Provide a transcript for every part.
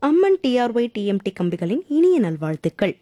அம்மன் TRY TMT கம்பிகளின் இனிய நல்வாழ்த்துக்கள்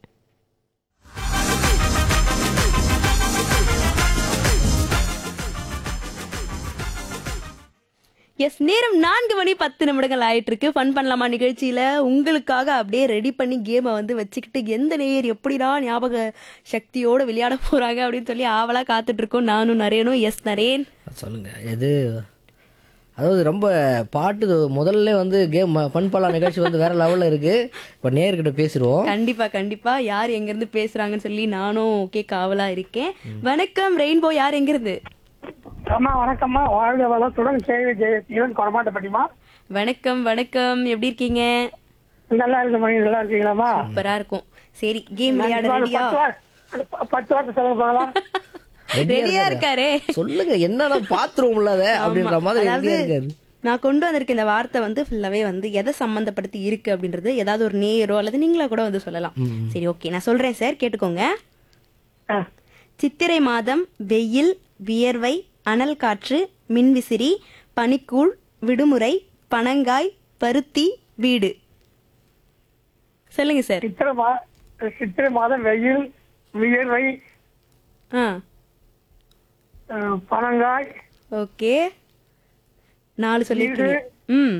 எஸ் நேரம் நான்கு மணி பத்து நிமிடங்கள் ஆயிட்டு இருக்கு ஃபன் பண்ணலாமா நிகழ்ச்சியில உங்களுக்காக அப்படியே ரெடி பண்ணி கேமை வந்து வச்சுக்கிட்டு எந்த நேயர் எப்படிடா ஞாபக சக்தியோட விளையாட போறாங்க அப்படின்னு சொல்லி ஆவலா காத்துட்டு இருக்கோம் நானும் நரேனும் எஸ் நரேன் சொல்லுங்க எது அதாவது ரொம்ப பாட்டு முதல்ல வந்து கேம் ஃபன் பண்ணலாம் நிகழ்ச்சி வந்து வேற லெவல்ல இருக்கு இப்போ நேர்கிட்ட பேசிடுவோம் கண்டிப்பா கண்டிப்பா யார் எங்க இருந்து பேசுறாங்கன்னு சொல்லி நானும் கேட்க ஆவலா இருக்கேன் வணக்கம் ரெயின்போ யார் எங்க இருந்து அம்மா வணக்கம்மா வாழ்க வளத்துடன் கேள்வி ஜெயசீலன் கொரமாட்டப்பட்டிமா வணக்கம் வணக்கம் எப்படி இருக்கீங்க நல்லா இருக்கு மணி நல்லா இருக்கீங்களாம்மா சூப்பரா இருக்கும் சரி கேம் விளையாட பத்து ரெடியா வார்த்தை- பத்து வார்த்தை சொல்ல போகலாம் ரெடியா இருக்காரே சொல்லுங்க என்னன்னா பாத்ரூம்ல அத அப்படின்ற மாதிரி அதாவது ரெடியா இருக்காரு நான் கொண்டு வந்திருக்க இந்த வார்த்தை வந்து ஃபுல்லாவே வந்து எதை சம்பந்தப்படுத்தி இருக்கு அப்படின்றது ஏதாவது ஒரு நேயரோ அல்லது நீங்களா கூட வந்து சொல்லலாம் சரி ஓகே நான் சொல்றேன் சார் கேட்டுக்கோங்க ஆ, சித்திரை மாதம் வெயில் வியர்வை அனல் காற்று மின்விசிறி பனிக்கூழ் விடுமுறை பனங்காய் பருத்தி வீடு சொல்லுங்க சார் சித்திரை மா சித்திரை மாதம் வெயில் வியர்வை ஆ ஆ, பனங்காய் ஓகே நாலு சொல்லிருக்கீங்க ம்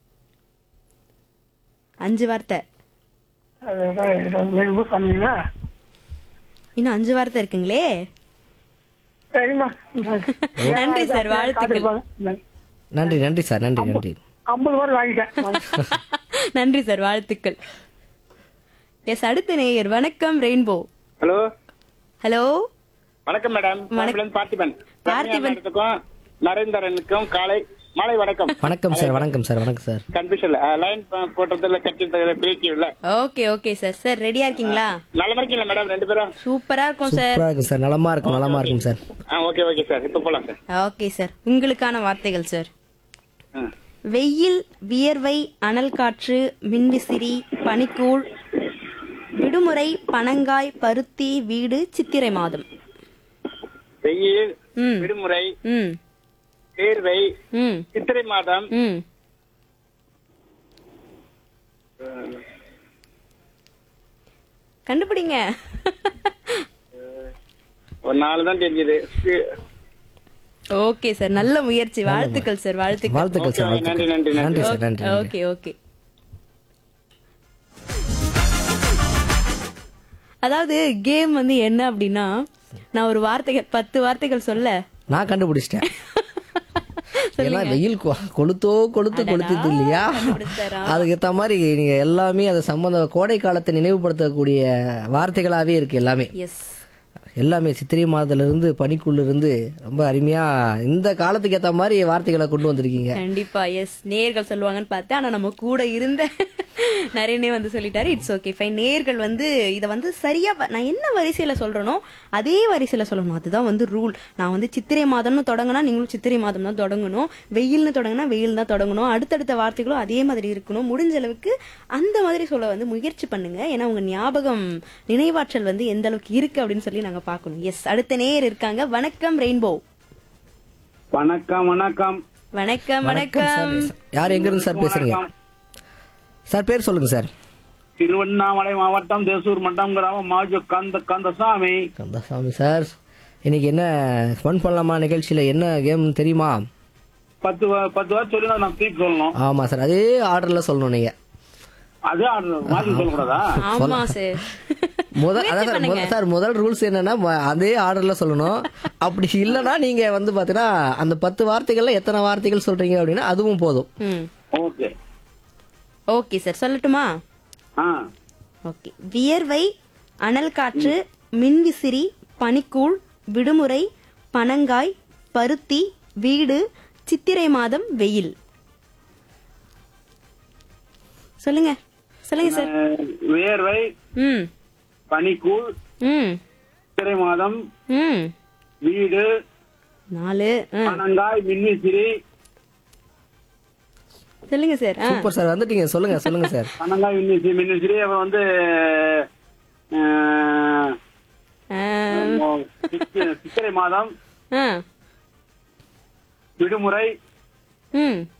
அஞ்சு வார்த்தை அது இது ரொம்ப சொன்னீங்களா இன்னும் அஞ்சு வார்த்தை இருக்குங்களே சரிம்மா நன்றி சார் வாழ்த்துக்கள் நன்றி நன்றி சார் நன்றி நன்றி ஐம்பது வாரம் வாங்கிட்டேன் நன்றி சார் வாழ்த்துக்கள் எஸ் அடுத்த நேயர் வணக்கம் ரெயின்போ ஹலோ ஹலோ வணக்கம் மேடம் வணக்கம். பார்த்திபன் பார்த்திபன். பார்த்திபன் நரேந்திரனுக்கும் காலை மாலை வணக்கம் வணக்கம் சார் வணக்கம் சார் வணக்கம் சார் கன்ஃபியூஷன்ல லைன் போட்டதுல கட்டி பிரிக்கல ஓகே ஓகே சார் சார் ரெடியா இருக்கீங்களா நல்ல இருக்கீங்களா மேடம் ரெண்டு பேரும் சூப்பரா இருக்கும் சார் சூப்பரா இருக்கும் சார் நலமா இருக்கும் நலமா இருக்கும் சார் ஆ ஓகே ஓகே சார் இப்போ போலாம் சார் ஓகே சார் உங்களுக்கான வார்த்தைகள் சார் ஆ. வெயில் வியர்வை அனல் காற்று மின்விசிறி பனிக்கூழ் விடுமுறை பனங்காய் பருத்தி வீடு சித்திரை மாதம் வெயில் ம் விடுமுறை ம் தேர்வை ம் சித்திரை மாதம் ம் கண்டுபிடிங்க ஒரு நாலு தான் தெரிஞ்சது ஓகே சார் நல்ல முயற்சி வாழ்த்துக்கள் சார் வாழ்த்துக்கள் வாழ்த்துக்கள் சார் Okay, நன்றி, வாழ்த்துக்கள் நன்றி, நன்றி சார் நன்றி நன்றி. ஓகே ஓகே அதாவது கேம் வந்து என்ன அப்படின்னா நான் ஒரு வார்த்தைகள் பத்து வார்த்தைகள் சொல்ல நான் கண்டுபிடிச்சிட்டேன் ஏன்னா வெயில் கொ- கொளுத்தோ கொளுத்து கொளுத்துது இல்லையா கண்டுபிடிச்சாரா? அதுக்கு ஏத்த மாதிரி நீங்க எல்லாமே அது சம்பந்த கோடை காலத்தை நினைவுபடுத்தக்கூடிய வார்த்தைகளாவே இருக்கு எல்லாமே எஸ் எல்லாமே சித்திரை மாதத்துல இருந்து பனிக்குள்ள இருந்து ரொம்ப அருமையா இந்த காலத்துக்கு ஏத்த மாதிரி வார்த்தைகளை கொண்டு வந்திருக்கீங்க கண்டிப்பா எஸ் நேர்கள் சொல்லுவாங்கன்னு பார்த்தேன் ஆனா நம்ம கூட இருந்த நிறையனே வந்து சொல்லிட்டாரு இட்ஸ் ஓகே ஃபைன் நேர்கள் வந்து இதை வந்து சரியா வ- நான் என்ன வரிசையில சொல்றேனோ அதே வரிசையில சொல்லணும் அதுதான் வந்து ரூல் நான் வந்து சித்திரை மாதம்னு தொடங்கினா நீங்களும் சித்திரை மாதம் தான் தொடங்கணும் வெயில்னு தொடங்கினா வெயில் தான் தொடங்கணும் அடுத்தடுத்த வார்த்தைகளும் அதே மாதிரி இருக்கணும் முடிஞ்ச அளவுக்கு அந்த மாதிரி சொல்ல வந்து முயற்சி பண்ணுங்க ஏன்னா உங்க ஞாபகம் நினைவாற்றல் வந்து எந்த அளவுக்கு இருக்கு அப்படின்னு சொல்லி நாங்க பார்க்கணும் எஸ் அடுத்த நேயர் இருக்காங்க வணக்கம் ரெயின்போ வணக்கம் வணக்கம் வணக்கம் வணக்கம் வணக்கம் சார் யார் எங்க இருந்து சார் பேசுறீங்க சார் பேர் சொல்லுங்க சார் திருவண்ணாமலை மாவட்டம் தேசூர் மட்டம் கிராமம் மாஜு கந்த கந்தசாமி கந்தசாமி சார் இன்னைக்கு என்ன ஃபன் பண்ணலாமா நிகழ்ச்சியில என்ன கேம் தெரியுமா பத்து வா- பத்து வாரம் சொல்லி நான் திருப்பி சொல்லணும் ஆமா சார் அதே ஆர்டர்ல சொல்லணும் நீங்க அதே மாற்றி சொல்லக்கூடாதா ஆமா சார் முதல் அதான் சார் முதல் சார் முதல் ரூல்ஸ் என்னன்னா ம- அதே ஆர்டர்ல சொல்லணும் அப்படி இல்லைன்னா நீங்க வந்து பாத்தீங்கன்னா அந்த பத்து வார்த்தைகள்ல எத்தனை வார்த்தைகள் சொல்றீங்க அப்படின்னா அதுவும் போதும் ம் ஓகே ஓகே சார் சொல்லட்டுமா ஆ ஓகே வியர்வை அனல் காற்று மின்விசிறி பனிக்கூழ் விடுமுறை பனங்காய் பருத்தி வீடு சித்திரை மாதம் வெயில் சொல்லுங்க சொல்லுங்க சார் அஹ், வேர்வை ம் பனிக்கூழ் ம் சித்திரை மாதம் ம் வீடு நாலு ஆ, பனங்காய் மின்விசிறி சொல்லுங்க சார் ஆ சூப்பர் சார் வந்துட்டீங்க சொல்லுங்க சொல்லுங்க சார் பனங்காய் மின்விசிறி மின்விசிறி அப்புறம் வந்து அஹ், ஆ, சித்தி- சித்திரை மாதம் ஆ விடுமுறை ம்